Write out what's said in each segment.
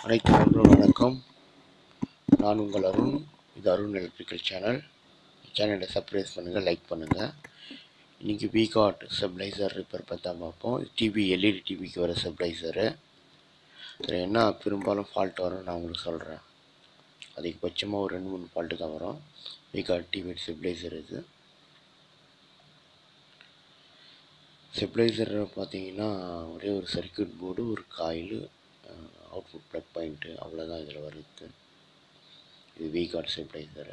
அனைத்து நண்பர்களும் வணக்கம் நான் உங்கள் அருண் இது அருண் எலக்ட்ரிக்கல் சேனல் சேனலை சப்ஸ்கிரைப் பண்ணுங்கள் லைக் பண்ணுங்கள் இன்றைக்கி விகாட் ஸ்டெபிளைசர் ரிப்பேர் பற்றி தான் பார்ப்போம் டிவி எல்இடி டிவிக்கு வர ஸ்டெபிளைசரு இதில் என்ன பெரும்பாலும் ஃபால்ட் வரும்னு நான் உங்களுக்கு சொல்கிறேன் அதிகபட்சமாக ஒரு ரெண்டு மூணு ஃபால்ட்டு தான் வரும் விகாட் டிவி ஸ்டெபிளைசர் இது ஸ்டெபிளைசர் பார்த்தீங்கன்னா ஒரே ஒரு சர்க்யூட் போர்டு ஒரு காயில் அவுட்புட் ப்ளக் பாயிண்ட்டு அவ்வளோதான் இதில் வருது இது விகாட் ஸ்டெபிளைசரு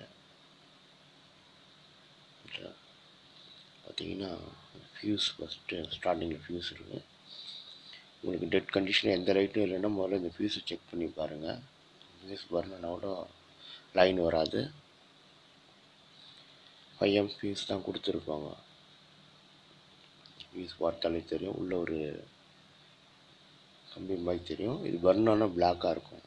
பார்த்தீங்கன்னா ஃபியூஸ் ஃபஸ்ட்டு ஸ்டார்டிங்கில் ஃபியூஸ் இருக்குது உங்களுக்கு டெட் கண்டிஷன் எந்த லைட்டும் இல்லைன்னா முதல்ல இந்த ஃபியூஸை செக் பண்ணி பாருங்கள் ஃபியூஸ் வரணுன்னா கூட லைன் வராது ஃபைவ் எம் ஃபியூஸ் தான் கொடுத்துருப்பாங்க ஃபியூஸ் பார்த்தாலே தெரியும் உள்ள ஒரு கம்பி மாதிரி தெரியும் இது பர்னானா பிளாக்காக இருக்கும்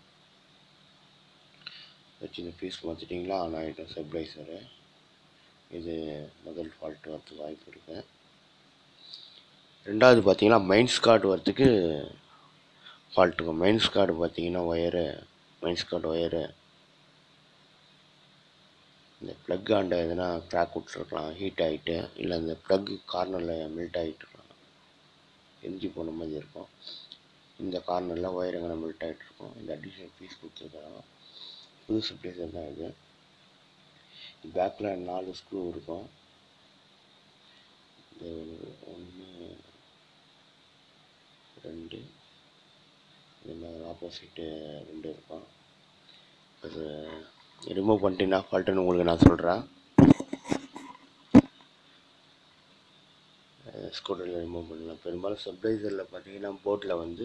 வச்சு இந்த ஃபீஸ் மாற்றிட்டிங்களா ஆன் ஆகிடும் ஸ்டெபிளைசரு இது முதல் ஃபால்ட்டு வரதுக்கு வாய்ப்பு இருக்குது ரெண்டாவது பார்த்தீங்கன்னா மைன்ஸ் கார்டு வரத்துக்கு ஃபால்ட்டுங்க மைன்ஸ் கார்டு பார்த்தீங்கன்னா ஒயரு மைன்ஸ் கார்டு ஒயரு இந்த ப்ளக் ஆண்ட எதுனா க்ராக் விட்ருக்கலாம் ஹீட் ஆகிட்டு இல்லை இந்த ப்ளக் கார்னரில் மெல்ட் ஆகிட்டு எரிஞ்சு போன மாதிரி இருக்கும் இந்த கார்னரில் ஒயர் எங்கே மெல்ட் ஆகிட்டு இருக்கும் இந்த அடிஷ்னல் பீஸ் கொடுத்துருக்காங்க புது சப்ளைசர் தான் இது பேக்கில் நாலு ஸ்க்ரூ இருக்கும் இது ஒன்று ரெண்டு இந்த ஆப்போசிட்டு ரெண்டு இருக்கும் அது ரிமூவ் பண்ணிட்டீங்கன்னா ஃபால்ட்டுன்னு உங்களுக்கு நான் சொல்கிறேன் ஸ்கூட்டரில் ரிமூவ் பண்ணலாம் பெரும்பாலும் சப்ளைசரில் பார்த்தீங்கன்னா போர்ட்டில் வந்து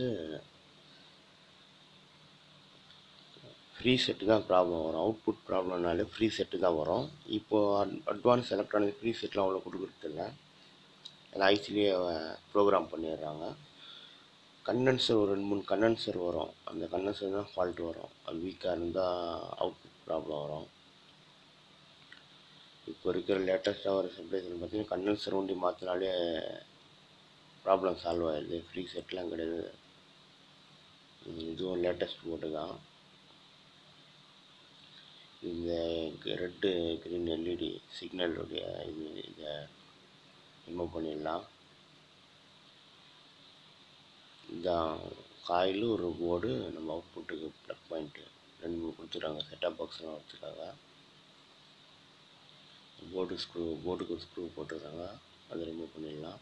ஃப்ரீ செட்டு தான் ப்ராப்ளம் வரும் அவுட்புட் ப்ராப்ளம்னாலே ஃப்ரீ செட்டு தான் வரும் இப்போது அட்வான்ஸ் எலக்ட்ரானிக் ஃப்ரீ செட்லாம் அவ்வளோ கொடுக்குறதில்ல அது ஐசிலேயே ப்ரோக்ராம் பண்ணிடுறாங்க கண்டென்சர் ஒரு ரெண்டு மூணு கண்டென்சர் வரும் அந்த கண்டென்சர் தான் ஃபால்ட் வரும் அது வீக்காக இருந்தால் அவுட்புட் ப்ராப்ளம் வரும் இப்போ இருக்கிற லேட்டஸ்ட்டாக வர சப்ளைசர் பார்த்தீங்கன்னா கண்டென்சர் ஒண்டி மாற்றினாலே ப்ராப்ளம் சால்வ் ஆயிடுது ஃப்ரீ செட்லாம் கிடையாது இதுவும் லேட்டஸ்ட் போட்டு தான் இந்த ரெட்டு க்ரீன் எல்இடி சிக்னலுடைய இது இதை ரிமூவ் பண்ணிடலாம் இதான் காயில் ஒரு போர்டு நம்ம அவுட்புட்டுக்கு ப்ளக் பாயிண்ட்டு ரெண்டு மூணு கொடுத்துருக்காங்க செட்டப் பாக்ஸ்லாம் வரத்துக்காக போர்டு ஸ்க்ரூ போர்டுக்கு ஒரு ஸ்க்ரூ போட்டுருக்காங்க அதை ரிமூவ் பண்ணிடலாம்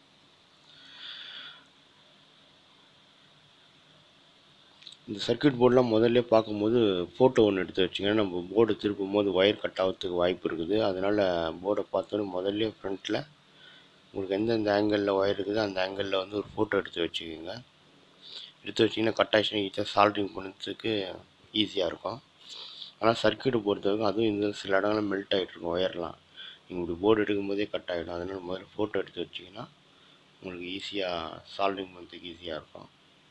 இந்த சர்க்கியூட் போர்டெலாம் முதல்ல பார்க்கும்போது ஃபோட்டோ ஒன்று எடுத்து வச்சிங்கன்னா நம்ம போர்டு திருப்பும் போது ஒயர் கட் ஆகிறதுக்கு வாய்ப்பு இருக்குது அதனால் போர்டை பார்த்தோன்னே முதல்ல ஃப்ரண்ட்டில் உங்களுக்கு எந்தெந்த ஆங்கிளில் ஒயர் இருக்குதோ அந்த ஆங்கிளில் வந்து ஒரு ஃபோட்டோ எடுத்து வச்சுக்கோங்க எடுத்து வச்சிங்கன்னா கட் ஆகிடுச்சுன்னா ஈஸியாக சால்ட்ரிங் பண்ணுறதுக்கு ஈஸியாக இருக்கும் ஆனால் சர்க்கியூட்டை பொறுத்த வரைக்கும் அதுவும் இந்த சில இடங்களில் மெல்ட் ஆகிட்டு இருக்கும் ஒயர்லாம் நீங்கள் இப்படி போர்டு எடுக்கும் போதே கட் ஆகிடும் அதனால் முதல்ல ஃபோட்டோ எடுத்து வச்சிங்கன்னா உங்களுக்கு ஈஸியாக சால்ட்ரிங் பண்ணுறதுக்கு ஈஸியாக இருக்கும்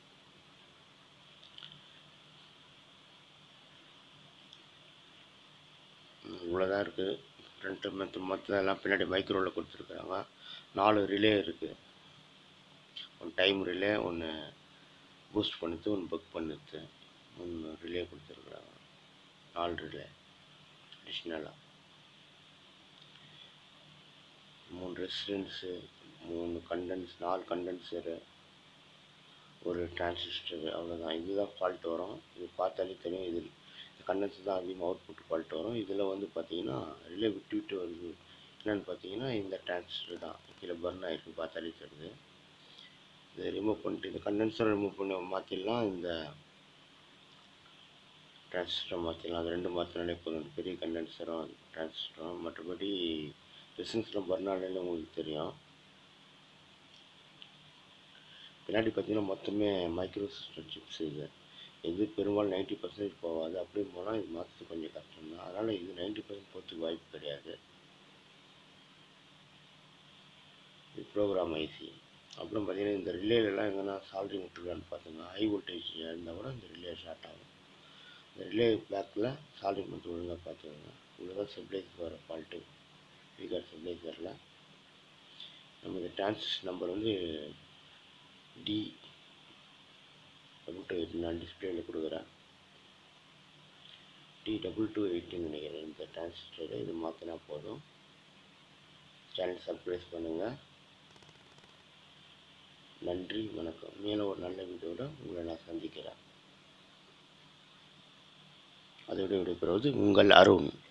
இவ்வளோதான் இருக்குது ஃப்ரண்ட்டு மற்ற மற்ற எல்லாம் பின்னாடி மைக்ரோவில் கொடுத்துருக்குறாங்க நாலு ரிலே இருக்குது ஒன்று டைம் ரிலே ஒன்று பூஸ்ட் பண்ணுது ஒன்று பக் பண்ணுது ஒன்று ரிலே கொடுத்துருக்குறாங்க நாலு ரிலே அடிஷ்னலாக மூணு ரெசிஸ்டன்ஸு மூணு கண்டென்ஸ் நாலு கண்டென்சரு ஒரு டிரான்சிஸ்டரு அவ்வளோதான் இதுதான் ஃபால்ட் வரும் இது பார்த்தாலே தெரியும் இது கண்டென்சர் தான் அதிகமாக அவுட்புட் ஃபால்ட் வரும் இதில் வந்து பார்த்தீங்கன்னா ரிலே விட்டு விட்டு வருது என்னென்னு பார்த்தீங்கன்னா இந்த டிரான்சிஸ்டர் தான் கீழே பர்ன் ஆகிருக்கு பார்த்தாலே தெரியுது இதை ரிமூவ் பண்ணிட்டு இந்த கண்டென்சரை ரிமூவ் பண்ணி மாற்றிடலாம் இந்த டிரான்சிஸ்டர் மாற்றிடலாம் அது ரெண்டு மாற்றினாலே போதும் பெரிய கண்டென்சரும் டிரான்சிஸ்டரும் மற்றபடி ரெசின்ஸ்லாம் பர்னாலே உங்களுக்கு தெரியும் பின்னாடி பார்த்தீங்கன்னா மொத்தமே மைக்ரோ சிஸ்டம் சிப்ஸ் இது இது பெரும்பாலும் நைன்ட்டி பர்சன்டேஜ் போகாது அப்படி போனால் இது மாற்றது கொஞ்சம் கஷ்டம் தான் அதனால் இது நைன்ட்டி பர்சன்ட் போகிறதுக்கு வாய்ப்பு கிடையாது இது ப்ரோக்ராம் ஐசி அப்புறம் பார்த்தீங்கன்னா இந்த ரிலேலெலாம் எங்கன்னா சால்ட்ரிங் விட்டுருக்கான்னு பார்த்துங்க ஹை வோல்டேஜ் இருந்தால் கூட இந்த ரிலே ஷார்ட் ஆகும் இந்த ரிலே பேக்கில் சால்ட்ரிங் மட்டும் ஒழுங்காக பார்த்துக்கோங்க இவ்வளோதான் சப்ளைஸ் வர ஃபால்ட்டு ஸ்பீக்கர் சப்ளைசரில் நம்ம இந்த டிரான்சிஸ்ட் நம்பர் வந்து டி அப்படின்ட்டு நான் டிஸ்பிளேயில் கொடுக்குறேன் டி டபுள் டூ எயிட்டுன்னு நினைக்கிறேன் இந்த டிரான்சிஸ்டர் இது மாற்றினா போதும் சேனல் சப்ஸ்கிரைப் பண்ணுங்கள் நன்றி வணக்கம் மேலும் ஒரு நல்ல வீடியோட உங்களை நான் சந்திக்கிறேன் அதோடு விடைபெறுவது உங்கள் அருண்